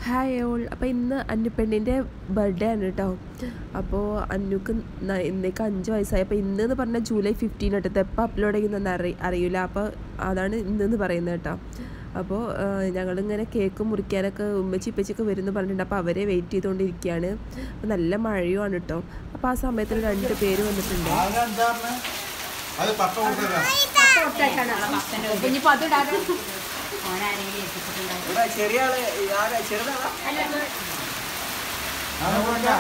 hi all അപ്പോൾ ഇന്ന് അന്നുപ്പെണ്ണിൻ്റെ birthday ആണ് കേട്ടോ അപ്പോൾ അന്നുക്ക് ന- ഇന്നേക്ക് അഞ്ച് വയസ്സായി അപ്പോൾ ഇന്ന് എന്ന് പറഞ്ഞാൽ ജൂലൈ ഫിഫ്റ്റീൻ കേട്ടോ എപ്പോൾ അപ്ലോഡ് ചെയ്യുന്നതെന്ന് അറി അറിയില്ല അപ്പോൾ അതാണ് ഇന്നെന്ന് പറയുന്നത് കേട്ടോ അപ്പോൾ ഞങ്ങളിങ്ങനെ കേക്ക് മുറിക്കാനൊക്കെ ഉമ്മച്ചി ഇപ്പച്ചിയൊക്കെ വരുമെന്ന് പറഞ്ഞിട്ടുണ്ട് അപ്പോൾ അവരെ വെയിറ്റ് ചെയ്തുകൊണ്ടിരിക്കുകയാണ് അപ്പോൾ നല്ല മഴയുമാണ് കേട്ടോ അപ്പോൾ ആ സമയത്ത് രണ്ട് പേര് വന്നിട്ടുണ്ട് അതെന്താ അത് പപ്പ കൊടുത്തതാ ഇനിയിപ്പോ അത് ഇടാതെ ഇവിടെ ചെറിയ ആള് ആരാ ചെറുതാ അത് കൊടുക്കാം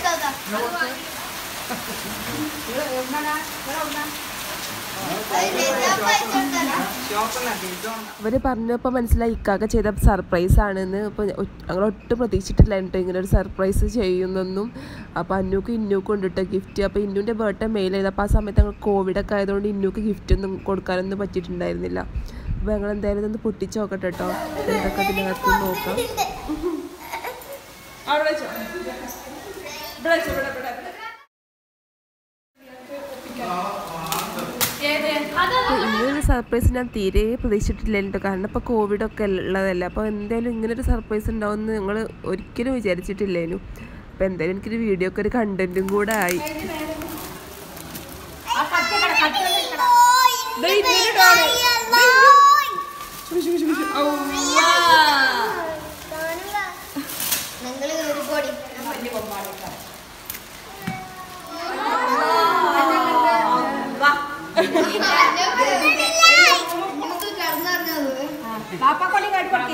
ഷോപ്പിലാക്കി ഇതോണ്ട് അവർ പറഞ്ഞപ്പോൾ മനസ്സിലായി ഇക്കാക്ക ചെയ്ത സർപ്രൈസ് ആണെന്ന് ഇപ്പോൾ ഞങ്ങൾ ഒട്ടും പ്രതീക്ഷിച്ചിട്ടില്ലായിരുന്നു കേട്ടോ ഇങ്ങനെ ഒരു സർപ്രൈസ് ചെയ്യുന്നൊന്നും അപ്പോൾ അന്നൂക്ക് ഇന്നൂക്കും ഉണ്ട് കേട്ടോ ഗിഫ്റ്റ് അപ്പോൾ ഇന്നുവിൻ്റെ ബർത്ത്ഡേ മെയിൽ ചെയ്ത് അപ്പോൾ ആ സമയത്ത് ഞങ്ങൾ കോവിഡൊക്കെ ആയതുകൊണ്ട് ഇന്നൂക്ക് ഗിഫ്റ്റ് ഒന്നും കൊടുക്കാനൊന്നും പറ്റിയിട്ടുണ്ടായിരുന്നില്ല അപ്പോൾ ഞങ്ങൾ എന്തായാലും ഇതൊന്ന് പൊട്ടിച്ച് നോക്കട്ടെ കേട്ടോ എന്തൊക്കെ അതിനകത്ത് നോക്കാം അപ്പോൾ ഇങ്ങനൊരു സർപ്രൈസ് ഞാൻ തീരെ പ്രതീക്ഷിച്ചിട്ടില്ലായിരുന്നു കേട്ടോ കാരണം ഇപ്പോൾ കോവിഡൊക്കെ ഉള്ളതല്ലേ അപ്പോൾ എന്തായാലും ഇങ്ങനൊരു സർപ്രൈസ് ഉണ്ടാവുമെന്ന് ഞങ്ങൾ ഒരിക്കലും വിചാരിച്ചിട്ടില്ലേനു അപ്പോൾ എന്തായാലും എനിക്കൊരു വീഡിയോ ഒക്കെ ഒരു കണ്ടന്റും കൂടെ ആയി ആ കട്ടിക്കട കട്ടിക്കട നിങ്ങൾ ഒരു പൊടി നമുക്ക് കടന്നറിഞ്ഞത് പാപ്പ കൊള്ളി കാട്ടി കൊടുക്കി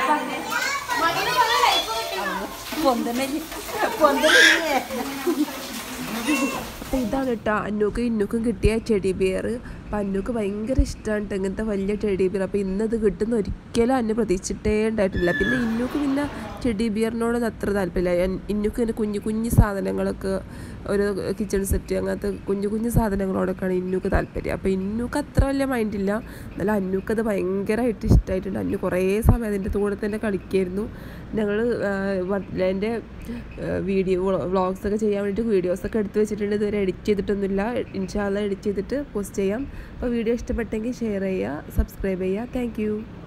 പൊന്തമില്ല പൊന്തമില്ലേ അപ്പോൾ ഇതാണ് കേട്ടോ അന്നൂക്കും ഇന്നൂക്കും കിട്ടിയ ടെഡി ബിയർ അപ്പോൾ അന്നൂക്ക് ഭയങ്കര ഇഷ്ടമാണ് കേട്ടോ ഇങ്ങനത്തെ വലിയ ടെഡി ബിയർ അപ്പോൾ ഇന്നത് കിട്ടുന്ന ഒരിക്കലും അന്ന് പ്രതീക്ഷിച്ചിട്ടേ ഉണ്ടായിട്ടില്ല പിന്നെ ഇന്നൂക്ക് പിന്നെ ടെഡി ബിയറിനോട് അത്ര താല്പര്യമില്ല ഞാൻ- ഇന്നൂക്ക് ഇങ്ങനെ കുഞ്ഞു കുഞ്ഞു സാധനങ്ങളൊക്കെ ഒരു കിച്ചൺ സെറ്റ് അങ്ങനത്തെ കുഞ്ഞു കുഞ്ഞു സാധനങ്ങളോടൊക്കെയാണ് ഇന്നൂക്ക് താല്പര്യം അപ്പോൾ ഇന്നൂക്ക് അത്ര വലിയ മൈൻഡില്ല എന്നാലും അന്നൂക്ക് അത് ഭയങ്കരമായിട്ട് ഇഷ്ടമായിട്ടുണ്ട് അന്നു കുറേ സമയം അതിൻ്റെ കൂടെ തന്നെ കളിക്കായിരുന്നു ഞങ്ങൾ എൻ്റെ വീഡിയോ വ്ളോഗ്സ് ഒക്കെ ചെയ്യാൻ വേണ്ടിയിട്ട് വീഡിയോസൊക്കെ എടുത്ത് വെച്ചിട്ടുണ്ട് ഇതുവരെ എഡിറ്റ് ചെയ്തിട്ടൊന്നുമില്ല ഇൻഷാല്ല എഡിറ്റ് ചെയ്തിട്ട് പോസ്റ്റ് ചെയ്യാം അപ്പോൾ വീഡിയോ ഇഷ്ടപ്പെട്ടെങ്കിൽ ഷെയർ ചെയ്യുക സബ്സ്ക്രൈബ് ചെയ്യുക താങ്ക്